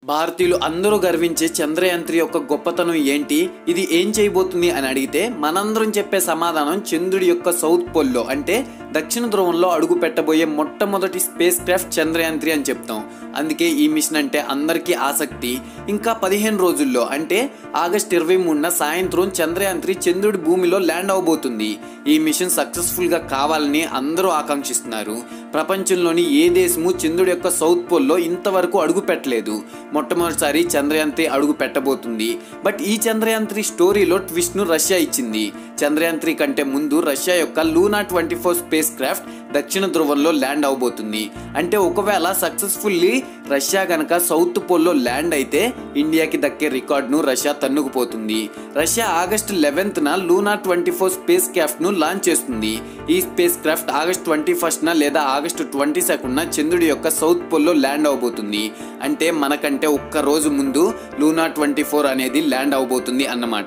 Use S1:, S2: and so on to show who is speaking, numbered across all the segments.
S1: భారతీయులు అందరూ గర్వించే చంద్రయాన్ త్రీ యొక్క గొప్పతనం ఏంటి ఇది ఏం చేయబోతుంది అని అడిగితే మనందరం చెప్పే సమాధానం చంద్రుడి యొక్క సౌత్ పోల్లో అంటే దక్షిణ ధ్రువంలో అడుగు పెట్టబోయే మొట్టమొదటి స్పేస్ క్రాఫ్ట్ చంద్రయాన్ త్రీ అని చెప్తాం అందుకే ఈ మిషన్ అంటే అందరికీ ఆసక్తి ఇంకా పదిహేను రోజుల్లో అంటే ఆగస్ట్ ఇరవై మూడున సాయంత్రం చంద్రయాన్ త్రీ చంద్రుడి భూమిలో ల్యాండ్ అవబోతుంది ఈ మిషన్ సక్సెస్ఫుల్గా కావాలని అందరూ ఆకాంక్షిస్తున్నారు ప్రపంచంలోని ఏ దేశము చంద్రుడి యొక్క సౌత్ పోల్లో ఇంతవరకు అడుగు పెట్టలేదు మొట్టమొదటిసారి చంద్రయాన్ త్రీ అడుగు పెట్టబోతుంది బట్ ఈ చంద్రయాన్ త్రీ స్టోరీలో ట్విస్ట్ ను రష్యా ఇచ్చింది చంద్రయాన్ త్రీ కంటే ముందు రష్యా యొక్క Luna twenty four spacecraft దక్షిణ ధ్రువంలో ల్యాండ్ అవబోతుంది అంటే ఒకవేళ సక్సెస్ఫుల్లీ రష్యా గనక సౌత్ పోల్లో ల్యాండ్ అయితే ఇండియాకి దక్కే రికార్డును రష్యా తన్నుకుపోతుంది రష్యా ఆగస్టు లెవెన్త్న Luna twenty four spacecraft ను లాంచ్ చేస్తుంది ఈ స్పేస్ క్రాఫ్ట్ ఆగస్ట్ ట్వంటీ ఫస్ట్న లేదా ఆగస్టు ట్వంటీ సెకండ్న చంద్రుడి యొక్క సౌత్ పోల్లో ల్యాండ్ అవబోతుంది అంటే మనకంటే ఒక్క రోజు ముందు లూనా ట్వంటీ ఫోర్ అనేది ల్యాండ్ అవబోతుంది అన్నమాట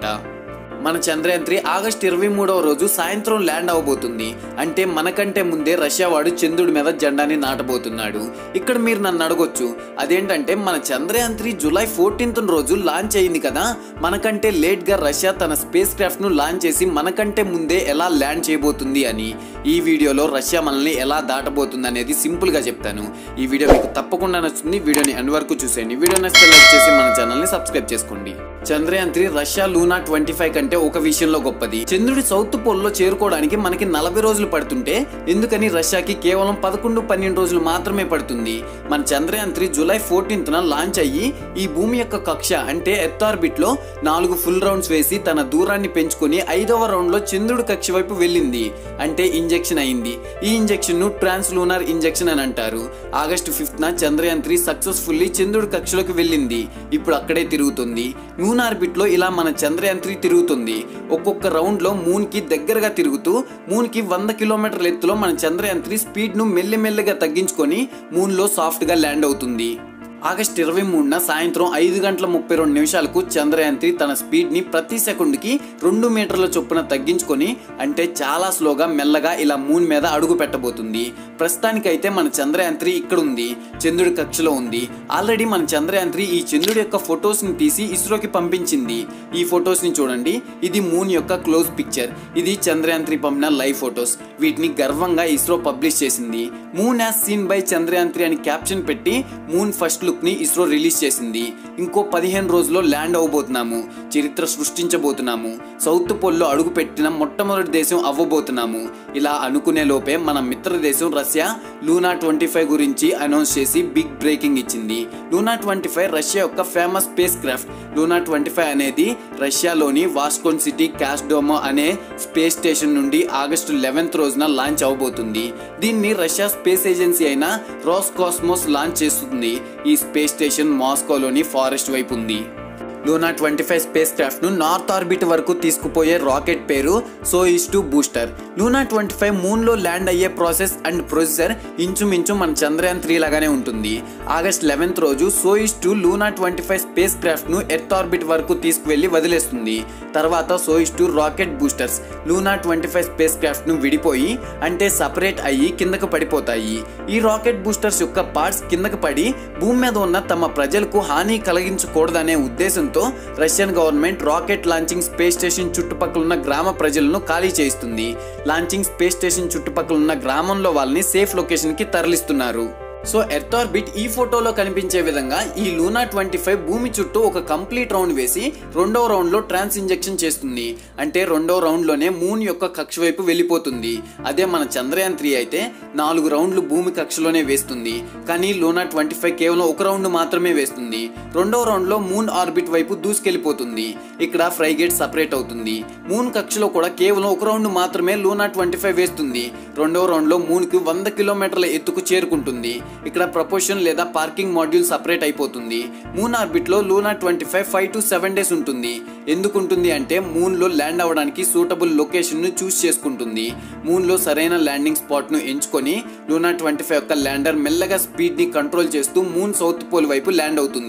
S1: మన చంద్రయాన్ త్రీ ఆగస్ట్ ఇరవై మూడవ రోజు సాయంత్రం ల్యాండ్ అవబోతుంది అంటే మనకంటే ముందే రష్యా వాడు చంద్రుడి మీద జెండాని నాటబోతున్నాడు ఇక్కడ మీరు నన్ను అడగొచ్చు అదేంటంటే మన చంద్రయాన్ త్రీ జూలై ఫోర్టీన్త్ రోజు లాంచ్ అయింది కదా మనకంటే లేట్ గా రష్యా తన స్పేస్ క్రాఫ్ట్ ను లాంచ్ చేసి మనకంటే ముందే ఎలా ల్యాండ్ చేయబోతుంది అని ఈ వీడియోలో రష్యా మనల్ని ఎలా దాటబోతుంది అనేది సింపుల్ గా చెప్తాను ఈ వీడియో మీకు తప్పకుండా నచ్చుతుంది వీడియోని ఎండ్ వరకు చూసేయండి వీడియో నచ్చితే లైక్ చేసి మన ఛానల్ ని సబ్స్క్రైబ్ చేసుకోండి Chandrayaan three Russia Luna twenty five కంటే ఒక విషయంలో గొప్పది చంద్రుడి సౌత్ పోల్లో చేరుకోవడానికి మనకి నలభై రోజులు పడుతుంటే ఎందుకని రష్యాకి కేవలం పదకొండు పన్నెండు రోజులు మాత్రమే పడుతుంది మన చంద్రయాన్ త్రీ జూలై ఫోర్టీన్త్ న లాంచ్ అయ్యి ఈ భూమి యొక్క కక్ష అంటే ఎర్త్ ఆర్బిట్ లో నాలుగు ఫుల్ రౌండ్స్ వేసి తన దూరాన్ని పెంచుకొని ఐదవ రౌండ్ లో చంద్రుడి కక్ష వైపు వెళ్ళింది అంటే ఇంజెక్షన్ అయింది ఈ ఇంజెక్షన్ ను ట్రాన్స్ లూనార్ ఇంజెక్షన్ అని అంటారు ఆగస్టు ఫిఫ్త్ న చంద్రయాన్ త్రీ సక్సెస్ఫుల్లీ చంద్రుడి కక్షలోకి వెళ్ళింది ఇప్పుడు అక్కడే తిరుగుతుంది మూన్ ఆర్బిట్ లో ఇలా మన చంద్రయాన్ త్రీ తిరుగుతుంది ఒక్కొక్క రౌండ్ లో మూన్ కి దగ్గరగా తిరుగుతూ మూన్ కి వంద కిలోమీటర్ల ఎత్తులో మన చంద్రయాన్ త్రీ స్పీడ్ ను మెల్లిమెల్లిగా తగ్గించుకొని మూన్ లో సాఫ్ట్ గా ల్యాండ్ అవుతుంది ఆగస్ట్ ఇరవై మూడున సాయంత్రం ఐదు గంటల ముప్పై రెండు నిమిషాలకు చంద్రయాన్ త్రీ తన స్పీడ్ ని ప్రతి సెకండ్కి రెండు మీటర్ల చొప్పున తగ్గించుకొని అంటే చాలా స్లోగా మెల్లగా ఇలా మూన్ మీద అడుగు పెట్టబోతుంది ప్రస్తుతానికైతే మన చంద్రయాన్ త్రీ ఇక్కడ ఉంది చంద్రుడి కక్షలో ఉంది ఆల్రెడీ మన చంద్రయాన్ త్రీ ఈ చంద్రుడి యొక్క ఫొటోస్ ని తీసి ఇస్రోకి పంపించింది ఈ ఫొటోస్ ని చూడండి ఇది మూన్ యొక్క క్లోజ్ పిక్చర్ ఇది చంద్రయాన్ త్రీ పంపిన లైవ్ ఫొటోస్ వీటిని గర్వంగా ఇస్రో పబ్లిష్ చేసింది moon as seen by Chandrayaan three అని క్యాప్షన్ పెట్టి మూన్ ఫస్ట్ లుక్ ని ఇస్రో రిలీజ్ చేసింది ఇంకో పదిహేను రోజుల్లో ల్యాండ్ అవబోతున్నాము చరిత్ర సృష్టించబోతున్నాము సౌత్ పోల్లో అడుగు పెట్టిన మొట్టమొదటి దేశం అవ్వబోతున్నాము ఇలా అనుకునే లోపే మన మిత్ర దేశం రష్యా లూనా ట్వంటీ ఫైవ్ గురించి అనౌన్స్ చేసి బిగ్ బ్రేకింగ్ ఇచ్చింది లూనా ట్వంటీ ఫైవ్ రష్యా యొక్క famous spacecraft Luna twenty five అనేది రష్యాలోని వాస్కోన్ సిటీ క్యాస్డోమో అనే స్పేస్ స్టేషన్ నుండి ఆగస్టు లెవెన్త్ రోజున లాంచ్ అవబోతుంది దీన్ని రష్యా స్పేస్ ఏజెన్సీ అయిన రాస్ కాస్మోస్ లాంచ్ చేస్తుంది ఈ స్పేస్ స్టేషన్ మాస్కోలోని ఫారెస్ట్ వైపు ఉంది Luna twenty five spacecraft ను నార్త్ ఆర్బిట్ వరకు తీసుకుపోయే రాకెట్ పేరు Soyuz two booster Luna twenty five moon లో ల్యాండ్ అయ్యే ప్రాసెస్ అండ్ ప్రొసీజర్ ఇంచుమించు మన చంద్రయాన్ త్రీ లాగానే ఉంటుంది ఆగస్ట్ లెవెన్త్ రోజు Soyuz two Luna twenty five spacecraft ను ఎర్త్ ఆర్బిట్ వరకు తీసుకువెళ్లి వదిలేస్తుంది తర్వాత Soyuz two rocket boosters Luna twenty five spacecraft ను విడిపోయి అంటే సపరేట్ అయ్యి కిందకు పడిపోతాయి ఈ రాకెట్ బూస్టర్స్ యొక్క పార్ట్స్ కిందకు పడి భూమి మీద ఉన్న తమ ప్రజలకు హాని కలిగించకూడదనే ఉద్దేశంతో ఉద్దేశంతో Russian government rocket launching space station చుట్టుపక్కల ఉన్న గ్రామ ప్రజలను ఖాళీ చేయిస్తుంది లాంచింగ్ స్పేస్ స్టేషన్ చుట్టుపక్కల ఉన్న గ్రామంలో వాళ్ళని సేఫ్ లొకేషన్ కి తరలిస్తున్నారు సో ఎర్త్ ఆర్బిట్ ఈ ఫోటోలో కనిపించే విధంగా ఈ లూనా ట్వంటీ ఫైవ్ భూమి చుట్టూ ఒక కంప్లీట్ రౌండ్ వేసి రెండో రౌండ్ లో ట్రాన్స్ ఇంజెక్షన్ చేస్తుంది అంటే రెండో రౌండ్ లోనే మూన్ యొక్క కక్ష వైపు వెళ్ళిపోతుంది అదే మన చంద్రయాన్ త్రీ అయితే నాలుగు రౌండ్లు భూమి కక్షలోనే వేస్తుంది కానీ లూనా ట్వంటీ ఫైవ్ కేవలం ఒక రౌండ్ మాత్రమే వేస్తుంది రెండో రౌండ్ లో మూన్ ఆర్బిట్ వైపు దూసుకెళ్లిపోతుంది ఇక్కడ ఫ్రైగేట్ సపరేట్ అవుతుంది మూన్ కక్షలో కూడా కేవలం ఒక రౌండ్ మాత్రమే లూనా ట్వంటీ ఫైవ్ వేస్తుంది రెండో రౌండ్ లో మూన్ కి వంద కిలోమీటర్ల ఎత్తుకు చేరుకుంటుంది ఇక్కడ ప్రపోర్షన్ లేదా పార్కింగ్ మాడ్యూల్ సపరేట్ అయిపోతుంది మూన్ ఆర్బిట్ లో Luna twenty five five to seven days ఉంటుంది ఎందుకు ఉంటుంది అంటే మూన్ లో ల్యాండ్ అవ్వడానికి సూటబుల్ లొకేషన్ ను చూస్ చేసుకుంటుంది మూన్ లో సరైన ల్యాండింగ్ స్పాట్ ను ఎంచుకొని లూనా ట్వంటీ ఫైవ్ యొక్క ల్యాండర్ మెల్లగా స్పీడ్ ని కంట్రోల్ చేస్తూ మూన్ సౌత్ పోల్ వైపు ల్యాండ్ అవుతుంది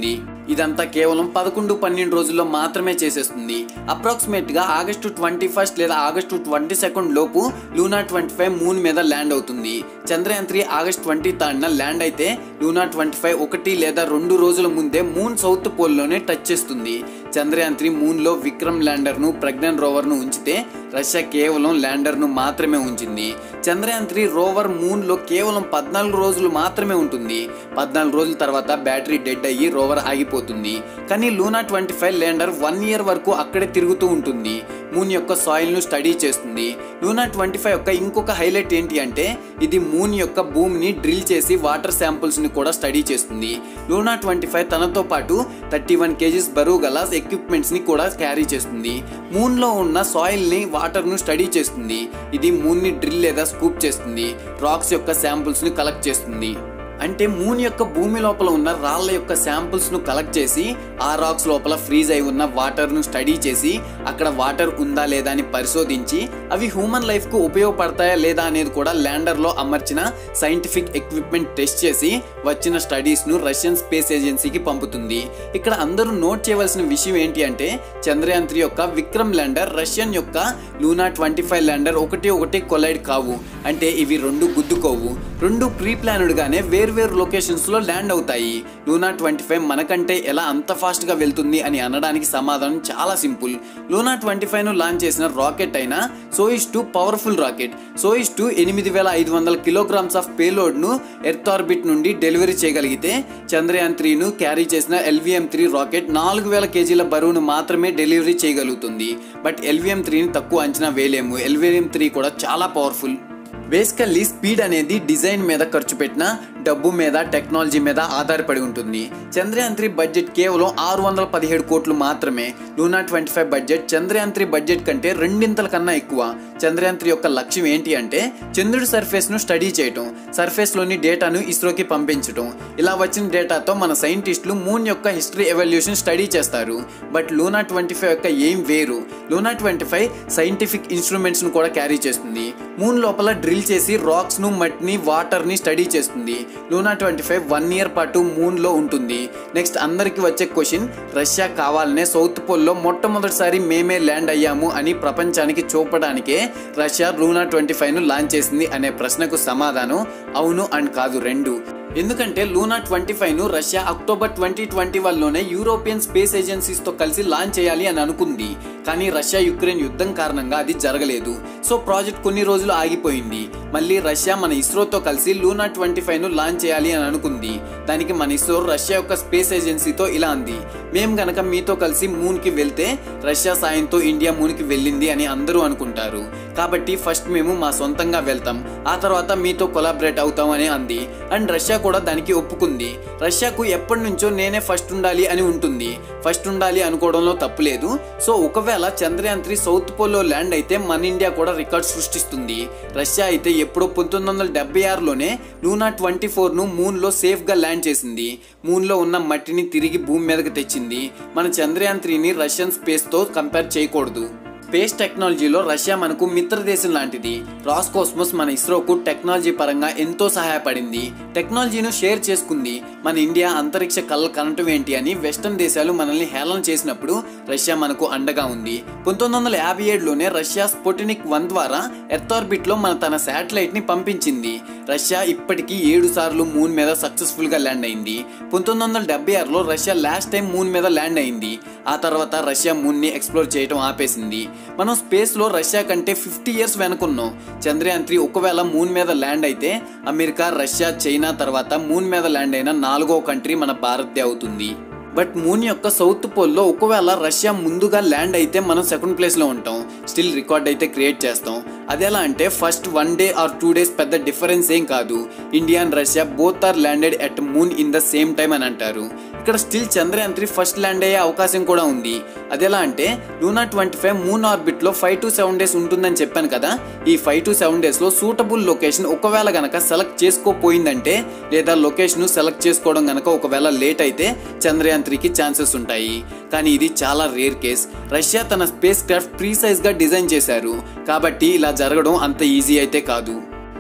S1: ఇదంతా కేవలం పదకొండు పన్నెండు రోజుల్లో మాత్రమే చేసేస్తుంది అప్రాక్సిమేట్ గా ఆగస్టు ట్వంటీ ఫస్ట్ లేదా ఆగస్టు ట్వంటీ సెకండ్ లోపు లూనా ట్వంటీ ఫైవ్ మూన్ మీద ల్యాండ్ అవుతుంది చంద్రయాన్ త్రీ ఆగస్ట్ ట్వంటీ థర్డ్న ల్యాండ్ అయితే లూనా ట్వంటీ ఫైవ్ ఒకటి లేదా రెండు రోజుల ముందే మూన్ సౌత్ పోల్లోనే టచ్ చేస్తుంది చంద్రయాన్ త్రీ మూన్లో విక్రమ్ ల్యాండర్ను ప్రజ్ఞాన్ రోవర్ను ఉంచితే రష్యా కేవలం ల్యాండర్ను మాత్రమే ఉంచింది చంద్రయాన్ త్రీ రోవర్ మూన్లో కేవలం పద్నాలుగు రోజులు మాత్రమే ఉంటుంది పద్నాలుగు రోజుల తర్వాత బ్యాటరీ డెడ్ అయ్యి రోవర్ ఆగిపోతుంది కానీ Luna twenty five lander one year వరకు అక్కడే తిరుగుతూ ఉంటుంది మూన్ యొక్క సాయిల్ను స్టడీ చేస్తుంది లూనా ట్వంటీ ఫైవ్ యొక్క ఇంకొక హైలైట్ ఏంటి అంటే ఇది మూన్ యొక్క భూమిని డ్రిల్ చేసి వాటర్ శాంపుల్స్ని కూడా స్టడీ చేస్తుంది లూనా ట్వంటీ ఫైవ్ తనతో పాటు థర్టీ వన్ కేజీస్ బరువు గల ఎక్విప్మెంట్స్ని కూడా క్యారీ చేస్తుంది మూన్లో ఉన్న సాయిల్ని వాటర్ను స్టడీ చేస్తుంది ఇది మూన్ని డ్రిల్ లేదా స్కూప్ చేస్తుంది రాక్స్ యొక్క శాంపుల్స్ని కలెక్ట్ చేస్తుంది అంటే మూన్ యొక్క భూమి లోపల ఉన్న రాళ్ళ యొక్క శాంపుల్స్ ను కలెక్ట్ చేసి ఆ రాక్స్ లోపల ఫ్రీజ్ అయి ఉన్న వాటర్ ను స్టడీ చేసి అక్కడ వాటర్ ఉందా లేదా అని పరిశోధించి అవి హ్యూమన్ లైఫ్ కు ఉపయోగపడతాయా లేదా అనేది కూడా ల్యాండర్ లో అమర్చిన సైంటిఫిక్ ఎక్విప్మెంట్ టెస్ట్ చేసి వచ్చిన స్టడీస్ ను రష్యన్ స్పేస్ ఏజెన్సీకి పంపుతుంది ఇక్కడ అందరూ నోట్ చేయవలసిన విషయం ఏంటి అంటే చంద్రయాన్ త్రీ యొక్క విక్రమ్ ల్యాండర్ రష్యన్ యొక్క లూనా ట్వంటీ ఫైవ్ ల్యాండర్ ఒకటి ఒకటి కొలైడ్ కావు అంటే ఇవి రెండు గుద్దుకోవు రెండు ప్రీ ప్లాన్డ్ గానే వేర్వేరు లొకేషన్స్ లో ల్యాండ్ అవుతాయి లూనా ట్వంటీ ఫైవ్ మనకంటే ఎలా అంత ఫాస్ట్ గా వెళ్తుంది అని అనడానికి సమాధానం చాలా సింపుల్ లూనా ట్వంటీ ఫైవ్ ను లాంచ్ చేసిన రాకెట్ అయిన Soyuz two powerful rocket Soyuz two ఎనిమిది వేల ఐదు వందల కిలోగ్రామ్స్ ఆఫ్ పేలోడ్ ను ఎర్త్ ఆర్బిట్ నుండి డెలివరీ చేయగలిగితే చంద్రయాన్ త్రీ ను క్యారీ చేసిన ఎల్విఎం త్రీ రాకెట్ నాలుగు వేల కేజీల బరువును మాత్రమే డెలివరీ చేయగలుగుతుంది బట్ ఎల్విఎం త్రీని తక్కువ అంచనా వేయలేము ఎల్విఎం త్రీ కూడా చాలా పవర్ఫుల్ బేసికల్లీ స్పీడ్ అనేది డిజైన్ మీద ఖర్చు పెట్టిన డబ్బు మీద టెక్నాలజీ మీద ఆధారపడి ఉంటుంది చంద్రయాన్ త్రీ బడ్జెట్ కేవలం ఆరు వందల పదిహేడు కోట్లు మాత్రమే Luna twenty five budget Chandrayaan three budget కంటే రెండింతల కన్నా ఎక్కువ చంద్రయాన్ త్రీ యొక్క లక్ష్యం ఏంటి అంటే చంద్రుడి సర్ఫేస్ ను స్టడీ చేయటం సర్ఫేస్ లోని డేటాను ఇస్రోకి పంపించటం ఇలా వచ్చిన డేటాతో మన సైంటిస్టులు మూన్ యొక్క హిస్టరీ ఎవల్యూషన్ స్టడీ చేస్తారు బట్ లూనా ట్వంటీ ఫైవ్ యొక్క ఏం వేరు Luna twenty five scientific instruments ను కూడా క్యారీ చేస్తుంది మూన్ లోపల డ్రిల్ చేసి రాక్స్ ను మట్టిని వాటర్ ని స్టడీ చేస్తుంది Luna twenty five one year పాటు మూన్ లో ఉంటుంది నెక్స్ట్ అందరికి వచ్చే క్వశ్చన్ రష్యా కావాలనే సౌత్ పోల్లో మొట్టమొదటిసారి మేమే ల్యాండ్ అయ్యాము అని ప్రపంచానికి చూపడానికే రష్యా లూనా ట్వంటీ ఫైవ్ ను లాంచ్ చేసింది అనే ప్రశ్నకు సమాధానం అవును అండ్ కాదు రెండు ఎందుకంటే లూనా ట్వంటీ ఫైవ్ ను Russia October twenty twenty one లోనే యూరోపియన్ స్పేస్ ఏజెన్సీస్ తో కలిసి లాంచ్ చేయాలి అని అనుకుంది కానీ రష్యా యుక్రెయిన్ యుద్ధం కారణంగా అది జరగలేదు సో ప్రాజెక్ట్ కొన్ని రోజులు ఆగిపోయింది మళ్ళీ రష్యా మన ఇస్రోతో కలిసి లూనా ట్వంటీ ఫైవ్ ను లాంచ్ చేయాలి అని అనుకుంది దానికి మన ఇస్రో రష్యా యొక్క స్పేస్ ఏజెన్సీతో ఇలా అంది మేము గనక మీతో కలిసి మూన్ కి వెళ్తే రష్యా సాయంతో ఇండియా మూన్ కి వెళ్ళింది అని అందరూ అనుకుంటారు కాబట్టి ఫస్ట్ మేము మా సొంతంగా వెళ్తాం ఆ తర్వాత మీతో కొలాబరేట్ అవుతాం అని అంది అండ్ రష్యా కూడా దానికి ఒప్పుకుంది రష్యాకు ఎప్పటి నుంచో నేనే ఫస్ట్ ఉండాలి అని ఉంటుంది ఫస్ట్ ఉండాలి అనుకోవడంలో తప్పులేదు సో ఒకవేళ చంద్రయాన్ త్రీ సౌత్ పోల్లో ల్యాండ్ అయితే మన ఇండియా కూడా రికార్డ్ సృష్టిస్తుంది రష్యా అయితే ఎప్పుడో పంతొమ్మిది వందల డెబ్బై ఆరులోనే లూనా ట్వంటీ ఫోర్ను మూన్లో సేఫ్గా ల్యాండ్ చేసింది మూన్లో ఉన్న మట్టిని తిరిగి భూమి మీదకి తెచ్చింది మన చంద్రయాన్ త్రీని రష్యన్ స్పేస్తో కంపేర్ చేయకూడదు స్పేస్ టెక్నాలజీలో రష్యా మనకు మిత్ర దేశం లాంటిది రాస్ కోస్మోస్ మన ఇస్రోకు టెక్నాలజీ పరంగా ఎంతో సహాయపడింది టెక్నాలజీను షేర్ చేసుకుంది మన ఇండియా అంతరిక్ష కళ్ళ కనటం ఏంటి అని వెస్టర్న్ దేశాలు మనల్ని హేళన చేసినప్పుడు రష్యా మనకు అండగా ఉంది పంతొమ్మిది వందల యాభై ఏడులోనే రష్యా స్పోటినిక్ వన్ ద్వారా ఎర్త్ ఆర్బిట్ లో మన తన శాటిలైట్ ని పంపించింది రష్యా ఇప్పటికీ ఏడు సార్లు మూన్ మీద సక్సెస్ఫుల్ గా ల్యాండ్ అయింది పంతొమ్మిది వందల డెబ్బై ఆరులో రష్యా లాస్ట్ టైం మూన్ మీద ల్యాండ్ అయింది ఆ తర్వాత రష్యా మూన్ ని ఎక్స్ప్లోర్ చేయడం ఆపేసింది మనం స్పేస్ లో రష్యా కంటే ఫిఫ్టీ ఇయర్స్ వెనుకున్నాం చంద్రయాన్ త్రీ ఒకవేళ మూన్ మీద ల్యాండ్ అయితే అమెరికా రష్యా చైనా తర్వాత మూన్ మీద ల్యాండ్ అయిన నాలుగో కంట్రీ మన భారత్దే అవుతుంది బట్ మూన్ యొక్క సౌత్ పోల్లో ఒకవేళ రష్యా ముందుగా ల్యాండ్ అయితే మనం సెకండ్ ప్లేస్లో ఉంటాం స్టిల్ రికార్డ్ అయితే క్రియేట్ చేస్తాం అది ఎలా అంటే first one day or two days పెద్ద డిఫరెన్స్ ఏం కాదు India and Russia both are landed at moon in the same time అని అంటారు ఇక్కడ still Chandrayaan three first land అయ్యే అవకాశం కూడా ఉంది అది ఎలా అంటే Luna twenty five moon orbit లో ఫైవ్ టు సెవెన్ డేస్ ఉంటుందని చెప్పాను కదా ఈ ఫైవ్ టు సెవెన్ డేస్ లో సూటబుల్ లొకేషన్ ఒకవేళ గనక సెలెక్ట్ చేసుకోపోయిందంటే లేదా లొకేషన్ సెలెక్ట్ చేసుకోవడం గనక ఒకవేళ లేట్ అయితే చంద్రయాన్ త్రీకి ఛాన్సెస్ ఉంటాయి కానీ ఇది చాలా రేర్ కేస్ రష్యా తన స్పేస్ క్రాఫ్ట్ ప్రీసైజ్ గా డిజైన్ చేశారు కాబట్టి ఇలా జరగడం అంత ఈజీ అయితే కాదు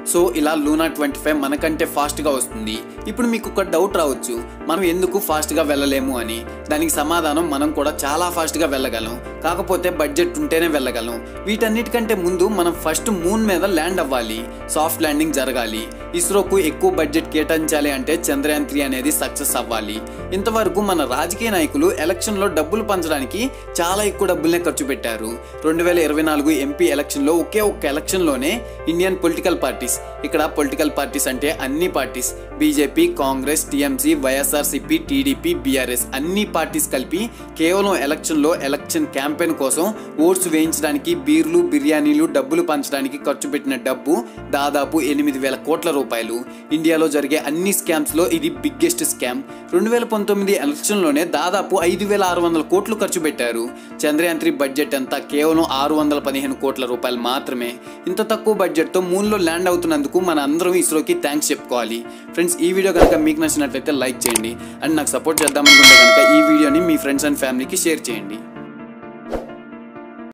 S1: సో ఇలా లూనా ట్వంటీ ఫైవ్ మనకంటే ఫాస్ట్గా వస్తుంది ఇప్పుడు మీకు ఒక డౌట్ రావచ్చు మనం ఎందుకు ఫాస్ట్గా వెళ్ళలేము అని దానికి సమాధానం మనం కూడా చాలా ఫాస్ట్గా వెళ్ళగలం కాకపోతే బడ్జెట్ ఉంటేనే వెళ్ళగలం వీటన్నిటికంటే ముందు మనం ఫస్ట్ మూన్ మీద ల్యాండ్ అవ్వాలి సాఫ్ట్ ల్యాండింగ్ జరగాలి ఇస్రోకు ఎక్కువ బడ్జెట్ కేటాయించాలి అంటే చంద్రయాన్ త్రీ అనేది సక్సెస్ అవ్వాలి ఇంతవరకు మన రాజకీయ నాయకులు ఎలక్షన్లో డబ్బులు పంచడానికి చాలా ఎక్కువ డబ్బులనే ఖర్చు పెట్టారు రెండు వేల ఇరవై నాలుగు ఎంపీ ఎలక్షన్లో ఒకే ఒక్క ఎలక్షన్లోనే ఇండియన్ పొలిటికల్ పార్టీస్ ఇక్కడ పొలిటికల్ పార్టీస్ అంటే అన్ని parties BJP Congress TMC YSRCP TDP BRS అన్ని పార్టీస్ కలిపి కేవలం ఎలక్షన్లో ఎలక్షన్ క్యాంపెయిన్ కోసం ఓట్స్ వేయించడానికి బీర్లు బిర్యానీలు డబ్బులు పంచడానికి ఖర్చు పెట్టిన డబ్బు దాదాపు ఎనిమిది వేల కోట్ల రూపాయలు ఇండియాలో జరిగే అన్ని స్కామ్స్లో ఇది బిగ్గెస్ట్ స్కామ్ రెండు వేల పంతొమ్మిది ఎలక్షన్లోనే దాదాపు ఐదు వేల ఆరు వందల కోట్లు ఖర్చు పెట్టారు చంద్రయాన్ త్రీ బడ్జెట్ అంతా కేవలం ఆరు వందల పదిహేను కోట్ల రూపాయలు మాత్రమే ఇంత తక్కువ బడ్జెట్తో మూన్లో ల్యాండ్ అవుతున్నందుకు మన అందరం ఇస్రోకి థ్యాంక్స్ చెప్పుకోవాలి ఫ్రెండ్స్ ఈ వీడియో కనుక మీకు నచ్చినట్లయితే లైక్ చేయండి అండ్ నాకు సపోర్ట్ చేద్దామనుకుంటే కనుక ఈ వీడియోని మీ ఫ్రెండ్స్ అండ్ ఫ్యామిలీకి షేర్ చేయండి